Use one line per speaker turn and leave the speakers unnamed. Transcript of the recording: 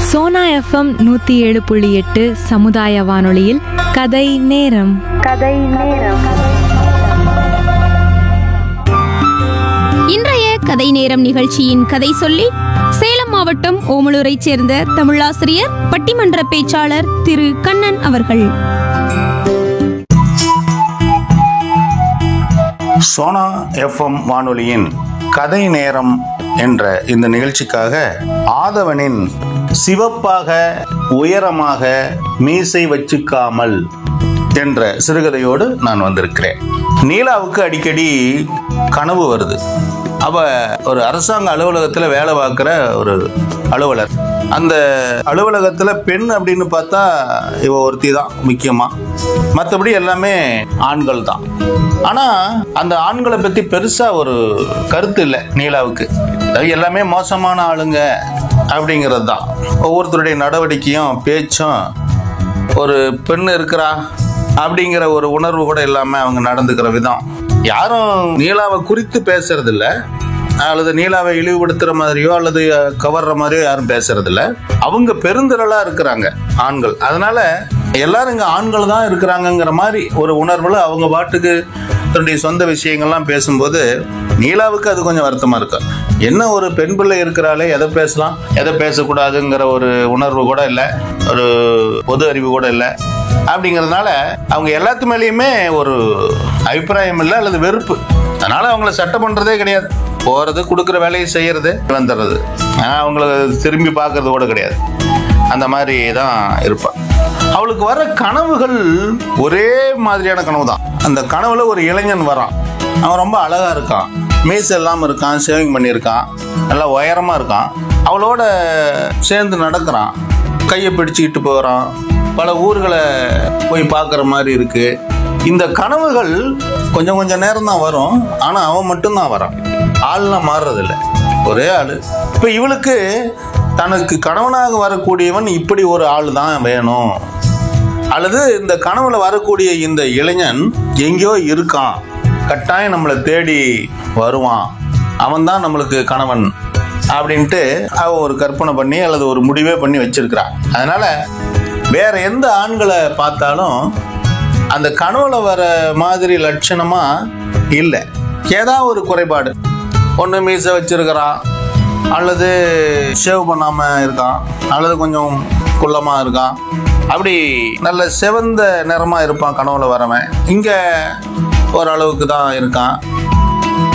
Sona FM நூத்தி ஏழு புள்ளி எட்டு சமுதாய வானொலியில் கதை நேரம்
இன்றைய கதை நேரம் நிகழ்ச்சியின் கதை சொல்லி சேலம் மாவட்டம் ஓமலூரைச் சேர்ந்த தமிழாசிரியர் பட்டிமன்ற பேச்சாளர் திரு கண்ணன் அவர்கள்
சோனா எஃப்எம் வானொலியின் கதை நேரம் என்ற இந்த நிகழ்ச்சிக்காக ஆதவனின் சிவப்பாக உயரமாக மீசை வச்சுக்காமல் என்ற சிறுகதையோடு நான் வந்திருக்கிறேன் நீலாவுக்கு அடிக்கடி கனவு வருது அவ ஒரு அரசாங்க அலுவலகத்தில் வேலை பார்க்குற ஒரு அலுவலர் அந்த அலுவலகத்தில் பெண் அப்படின்னு பார்த்தா இவ ஒருத்தி தான் முக்கியமாக மற்றபடி எல்லாமே ஆண்கள் தான் ஆனால் அந்த ஆண்களை பற்றி பெருசாக ஒரு கருத்து இல்லை நீலாவுக்கு அதாவது எல்லாமே மோசமான ஆளுங்க அப்படிங்கிறது தான் ஒவ்வொருத்தருடைய நடவடிக்கையும் பேச்சும் ஒரு பெண் இருக்கிறா அப்படிங்கிற ஒரு உணர்வு கூட இல்லாமல் அவங்க நடந்துக்கிற விதம் யாரும் நீலாவை குறித்து பேசுறது இல்ல அல்லது நீலாவை இழிவுபடுத்துற மாதிரியோ அல்லது கவர்ற மாதிரியோ யாரும் பேசுறது இல்ல அவங்க பெருந்திரளா இருக்கிறாங்க ஆண்கள் அதனால எல்லாரும் இங்க ஆண்கள் தான் இருக்கிறாங்கங்கிற மாதிரி ஒரு உணர்வுல அவங்க பாட்டுக்கு தன்னுடைய சொந்த விஷயங்கள்லாம் பேசும்போது நீலாவுக்கு அது கொஞ்சம் வருத்தமா இருக்கு என்ன ஒரு பெண் பிள்ளை இருக்கிறாளே எதை பேசலாம் எதை பேசக்கூடாதுங்கிற ஒரு உணர்வு கூட இல்லை ஒரு பொது அறிவு கூட இல்லை அப்படிங்கிறதுனால அவங்க எல்லாத்து மேலேயுமே ஒரு அபிப்பிராயம் இல்லை அல்லது வெறுப்பு அதனால அவங்கள சட்டம் பண்றதே கிடையாது போறது கொடுக்குற வேலையை செய்யறது வந்துடுறது ஆனா அவங்கள திரும்பி பார்க்கறது கூட கிடையாது அந்த மாதிரி தான் இருப்பான் அவளுக்கு வர கனவுகள் ஒரே மாதிரியான கனவு தான் அந்த கனவுல ஒரு இளைஞன் வரான் அவன் ரொம்ப அழகா இருக்கான் மீசை இல்லாமல் இருக்கான் சேவிங் பண்ணியிருக்கான் நல்லா உயரமா இருக்கான் அவளோட சேர்ந்து நடக்கிறான் கையை பிடிச்சிக்கிட்டு போகிறான் பல ஊர்களை போய் பார்க்குற மாதிரி இருக்கு இந்த கனவுகள் கொஞ்சம் கொஞ்சம் நேரம் தான் வரும் ஆனால் அவன் மட்டும்தான் வரான் ஆள்லாம் மாறுறதில்ல ஒரே ஆள் இப்போ இவளுக்கு தனக்கு கணவனாக வரக்கூடியவன் இப்படி ஒரு ஆள் தான் வேணும் அல்லது இந்த கனவுல வரக்கூடிய இந்த இளைஞன் எங்கேயோ இருக்கான் கட்டாயம் நம்மளை தேடி வருவான் அவன் தான் நம்மளுக்கு கணவன் அப்படின்ட்டு அவ ஒரு கற்பனை பண்ணி அல்லது ஒரு முடிவே பண்ணி வச்சிருக்கிறா அதனால வேற எந்த ஆண்களை பார்த்தாலும் அந்த கனவுல வர மாதிரி லட்சணமா இல்லை ஏதாவது ஒரு குறைபாடு ஒன்று மீசை வச்சிருக்கிறான் அல்லது ஷேவ் பண்ணாம இருக்கான் அல்லது கொஞ்சம் குள்ளமா இருக்கான் அப்படி நல்ல சிவந்த நிறமா இருப்பான் கனவுல வரவன் இங்க ஓரளவுக்கு தான் இருக்கான்